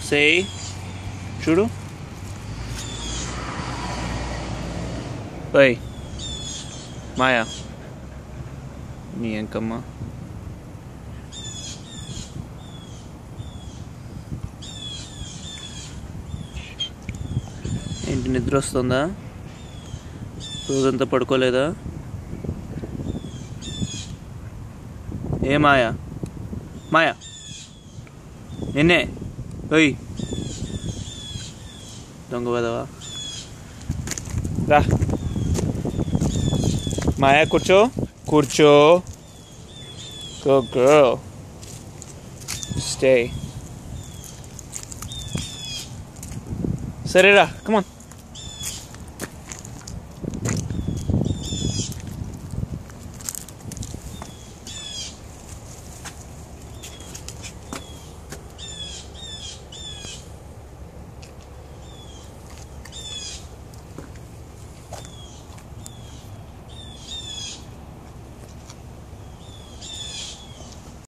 సే చూడు ఓయ్ మాయా నీ ఎంకమ్మ ఏంటి నిద్ర వస్తుందా రోజంతా పడుకోలేదా ఏ మాయా మాయా నిన్నే ఓయ్ దొంగ వదవా రా మాయా కూర్చో కూర్చో గో గర్ల్ స్టే సరేరా కమాన్